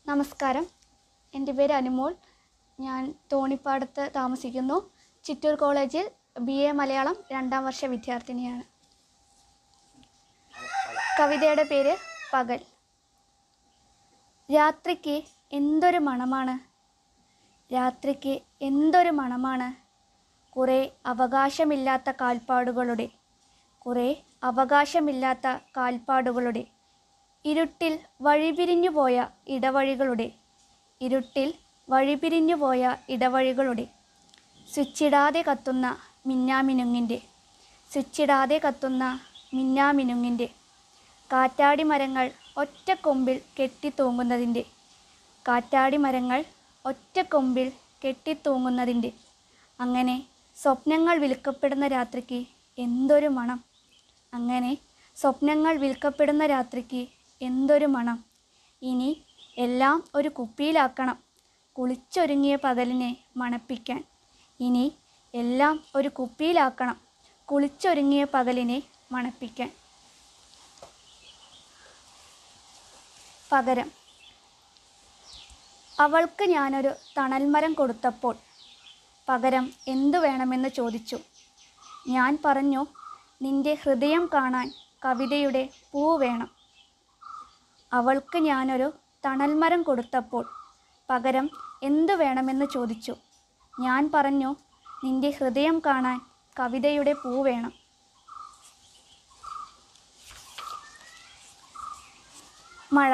നമസ്കാരം എൻ്റെ പേര് അനുമോൾ ഞാൻ തോണിപ്പാടത്ത് താമസിക്കുന്നു ചിറ്റൂർ കോളേജിൽ ബി എ മലയാളം രണ്ടാം വർഷ വിദ്യാർത്ഥിനിയാണ് കവിതയുടെ പേര് പകൽ രാത്രിക്ക് എന്തൊരു മണമാണ് രാത്രിക്ക് എന്തൊരു മണമാണ് കുറേ അവകാശമില്ലാത്ത കാൽപ്പാടുകളുടെ കുറേ അവകാശമില്ലാത്ത കാൽപ്പാടുകളുടെ ഇരുട്ടിൽ വഴിപിരിഞ്ഞുപോയ ഇടവഴികളുടെ ഇരുട്ടിൽ വഴിപിരിഞ്ഞുപോയ ഇടവഴികളുടെ സ്വിച്ചിടാതെ കത്തുന്ന മിന്നാമിനുങ്ങിൻ്റെ സ്വിച്ചിടാതെ കത്തുന്ന മിന്നാമിനുങ്ങിൻ്റെ കാറ്റാടി മരങ്ങൾ ഒറ്റക്കൊമ്പിൽ കെട്ടിത്തൂങ്ങുന്നതിൻ്റെ കാറ്റാടി മരങ്ങൾ ഒറ്റക്കൊമ്പിൽ കെട്ടിത്തൂങ്ങുന്നതിൻ്റെ അങ്ങനെ സ്വപ്നങ്ങൾ വിൽക്കപ്പെടുന്ന രാത്രിക്ക് എന്തൊരു മണം അങ്ങനെ സ്വപ്നങ്ങൾ വിൽക്കപ്പെടുന്ന രാത്രിക്ക് എന്തൊരു മണം ഇനി എല്ലാം ഒരു കുപ്പിയിലാക്കണം കുളിച്ചൊരുങ്ങിയ പകലിനെ മണപ്പിക്കാൻ ഇനി എല്ലാം ഒരു കുപ്പിയിലാക്കണം കുളിച്ചൊരുങ്ങിയ പകലിനെ മണപ്പിക്കാൻ പകരം അവൾക്ക് ഞാനൊരു തണൽമരം കൊടുത്തപ്പോൾ പകരം എന്തു വേണമെന്ന് ചോദിച്ചു ഞാൻ പറഞ്ഞു നിന്റെ ഹൃദയം കാണാൻ കവിതയുടെ പൂ വേണം അവൾക്ക് ഞാനൊരു തണൽമരം കൊടുത്തപ്പോൾ പകരം എന്തു വേണമെന്ന് ചോദിച്ചു ഞാൻ പറഞ്ഞു നിന്റെ ഹൃദയം കാണാൻ കവിതയുടെ പൂ വേണം മഴ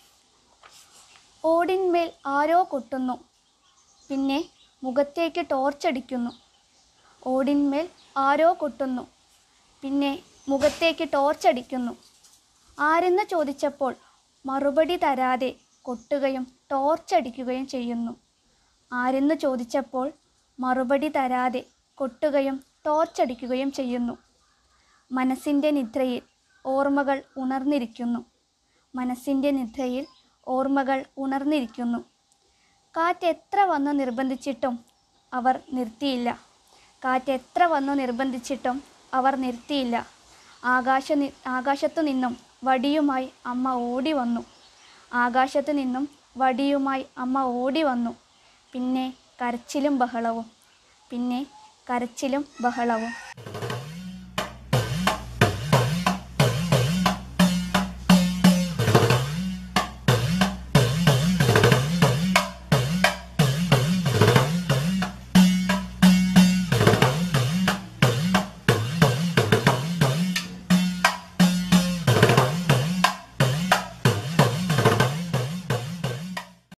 ഓടിന്മേൽ ആരോ കൊട്ടുന്നു പിന്നെ മുഖത്തേക്ക് ടോർച്ചടിക്കുന്നു ഓടിന്മേൽ ആരോ കൊട്ടുന്നു പിന്നെ മുഖത്തേക്ക് ടോർച്ചടിക്കുന്നു ആരെന്ന് ചോദിച്ചപ്പോൾ മറുപടി തരാതെ കൊട്ടുകയും ടോർച്ചടിക്കുകയും ചെയ്യുന്നു ആരെന്ന് ചോദിച്ചപ്പോൾ മറുപടി തരാതെ കൊട്ടുകയും ടോർച്ചടിക്കുകയും ചെയ്യുന്നു മനസ്സിൻ്റെ നിദ്രയിൽ ഓർമ്മകൾ ഉണർന്നിരിക്കുന്നു മനസ്സിൻ്റെ നിദ്രയിൽ ഓർമ്മകൾ ഉണർന്നിരിക്കുന്നു കാറ്റ് എത്ര വന്നു നിർബന്ധിച്ചിട്ടും അവർ നിർത്തിയില്ല കാറ്റ് എത്ര വന്നു നിർബന്ധിച്ചിട്ടും അവർ നിർത്തിയില്ല ആകാശ നി ആകാശത്തു നിന്നും വടിയുമായി അമ്മ ഓടി വന്നു ആകാശത്തു നിന്നും വടിയുമായി അമ്മ ഓടി വന്നു പിന്നെ കരച്ചിലും ബഹളവും പിന്നെ കരച്ചിലും ബഹളവും